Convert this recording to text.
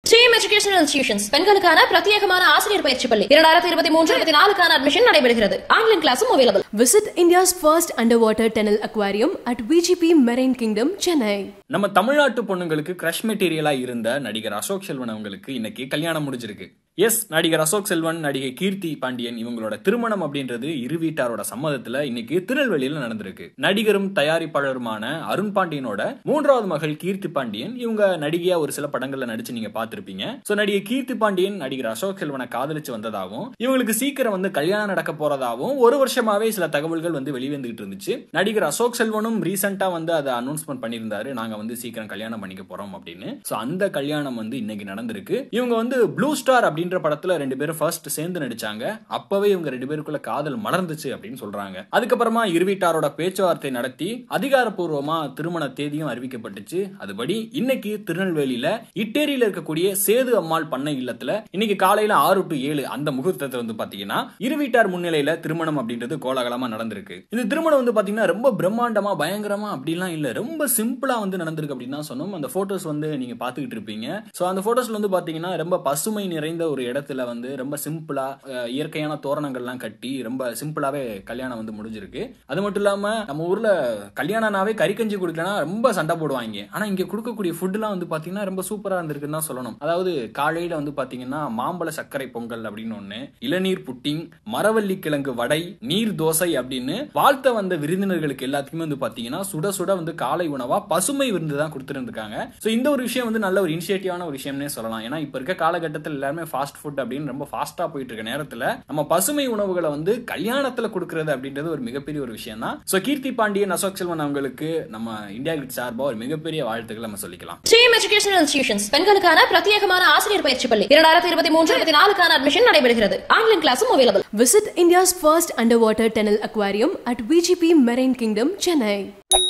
ஸ்ரீம் educational institutions பெண்களுக்கான பிரத்யேகமான ஆசிரியர் பயிற்சி பள்ளி இரண்டாயிரத்தி இருபத்தி மூன்று இருபத்தி நாலுக்கான அட்மிஷன் நடைபெறுகிறது ஆன்லைன் கிளாஸும் available Visit India's first underwater tunnel aquarium at VGP Marine Kingdom, Chennai. நம்ம தமிழ்நாட்டு பொண்ணுங்களுக்கு கிரஷ் மெட்டீரியலா இருந்த நடிகர் அசோக் செல்வன் அவங்களுக்கு இன்னைக்கு கல்யாணம் முடிஞ்சிருக்கு எஸ் நடிகர் அசோக் செல்வன் நடிகை கீர்த்தி பாண்டியன் இவங்களோட திருமணம் அப்படின்றது இரு வீட்டாரோட சம்மதத்துல இன்னைக்கு திருநெல்வேலியில நடந்திருக்கு நடிகரும் தயாரிப்பாளருமான அருண் பாண்டியனோட மூன்றாவது மகள் கீர்த்தி பாண்டியன் இவங்க நடிகையா ஒரு சில படங்கள்ல நடிச்சு நீங்க பார்த்திருப்பீங்க சோ நடிகை கீர்த்தி பாண்டியன் நடிகர் அசோக் செல்வனை காதலிச்சு வந்ததாகவும் இவங்களுக்கு சீக்கிரம் வந்து கல்யாணம் நடக்க போறதாகவும் ஒரு வருஷமாவே சில தகவல்கள் வந்து வெளிவந்துகிட்டு இருந்துச்சு நடிகர் அசோக் செல்வனும் ரீசெண்டா வந்து அதை அனௌன்ஸ்மெண்ட் பண்ணியிருந்தாரு நாங்க வந்து சீக்கிரம் கல்யாணம் பண்ணிக்க போறோம் அப்படின்னு சோ அந்த கல்யாணம் வந்து இன்னைக்கு நடந்திருக்கு இவங்க வந்து ப்ளூ ஸ்டார் அப்படின்ற படத்துல ரெண்டு பேரும் ஃபர்ஸ்ட் சேர்ந்து நடிச்சாங்க அப்பவே இவங்க ரெண்டு பேருக்குள்ள காதல் மலர்ந்துச்சு அப்படின்னு சொல்றாங்க அதுக்கப்புறமா இரு வீட்டாரோட பேச்சுவார்த்தை நடத்தி அதிகாரப்பூர்வமா திருமண தேதியும் அறிவிக்கப்பட்டுச்சு அதுபடி இன்னைக்கு திருநெல்வேலியில இட்டேரியில இருக்கக்கூடிய சேது அம்மாள் பண்ணை இல்லத்துல இன்னைக்கு காலையில ஆறு டு ஏழு அந்த முகூர்த்தத்தை வந்து பாத்தீங்கன்னா இரு வீட்டார் முன்னிலையில திருமணம் அப்படின்றது கோலாகலமா நடந்திருக்கு இந்த திருமணம் வந்து பாத்தீங்கன்னா ரொம்ப பிரம்மாண்டமா பயங்கரமா அப்படிலாம் இல்ல ரொம்ப சிம்பிளா வந்து நடந்திருக்கு அப்படின்னு தான் சொன்னோம் அந்த போட்டோஸ் வந்து நீங்க பாத்துக்கிட்டு இருப்பீங்க சோ அந்த போட்டோஸ்ல வந்து பாத்தீங்கன்னா ரொம்ப பசுமை நிறைந்த ஒரு இடத்துல வந்து ரொம்ப சிம்பிளா அஹ், இயற்கையான தோரணங்கள்லாம் கட்டி ரொம்ப சிம்பிளாவே கல்யாணம் வந்து முடிஞ்சிருக்கு அது மட்டும் இல்லாம நம்ம ஊர்ல கல்யாணம்னாவே கறிக்கஞ்சி குடிக்கலனா ரொம்ப சண்டை போடுவாங்க ஆனா இங்க கொடுக்கக்கூடிய ஃபுட்லாம் வந்து பாத்தீங்கன்னா ரொம்ப சூப்பரா இருந்திருக்குன்னு தான் சொல்லணும் அதாவது காலையில வந்து பாத்தீங்கன்னா மாம்பழ சர்க்கரை பொங்கல் அப்படின்னு ஒண்ணு இளநீர் புட்டிங் மரவள்ளி கிழங்கு வடை நீர் தோசை அப்படின்னு வாழ்த்த வந்த விருந்தினர்களுக்கு எல்லாத்துக்குமே வந்து பாத்தீங்கன்னா சுட சுட வந்து காலை உணவா பசுமை விருந்து தான் கொடுத்துருந்துருக்காங்க சோ இந்த ஒரு விஷயம் வந்து நல்ல ஒரு இனிஷியேட்டிவான ஒரு விஷயம்னே சொல்லலாம் ஏன்னா இப்ப இருக்க காலகட்டத்தில் எல்லாருமே ஃபாஸ்ட் ஃபுட் அப்படின்னு ரொம்ப ஃபாஸ்டா போயிட்டு இருக்க நேரத்துல நம்ம பசுமை உணவுகளை வந்து கல்யாணத்துல கொடுக்கறது அப்படின்றது ஒரு மிகப்பெரிய ஒரு விஷயம் தான் சோ கீர்த்தி பாண்டியன் அசோக் செல்வன் அவங்களுக்கு நம்ம இந்தியா கிட் சார்பா ஒரு மிகப்பெரிய வாழ்த்துக்களை நம்ம சொல்லிக்கலாம் ஸ்ரீம் எஜுகேஷனல் இன்ஸ்டிடியூஷன்ஸ் பெண்களுக்கான பிரத்யேகமான ஆசிரியர் பயிற்சி பள்ளி இரண்டாயிரத்தி இருபத்தி மூன்று இருபத்தி நாலுக்கான அட்மிஷன் நடைபெறுகிறது ஆன்லைன் கிளாஸும் available Visit India's first underwater tunnel aquarium at VGP Marine Kingdom, Chennai.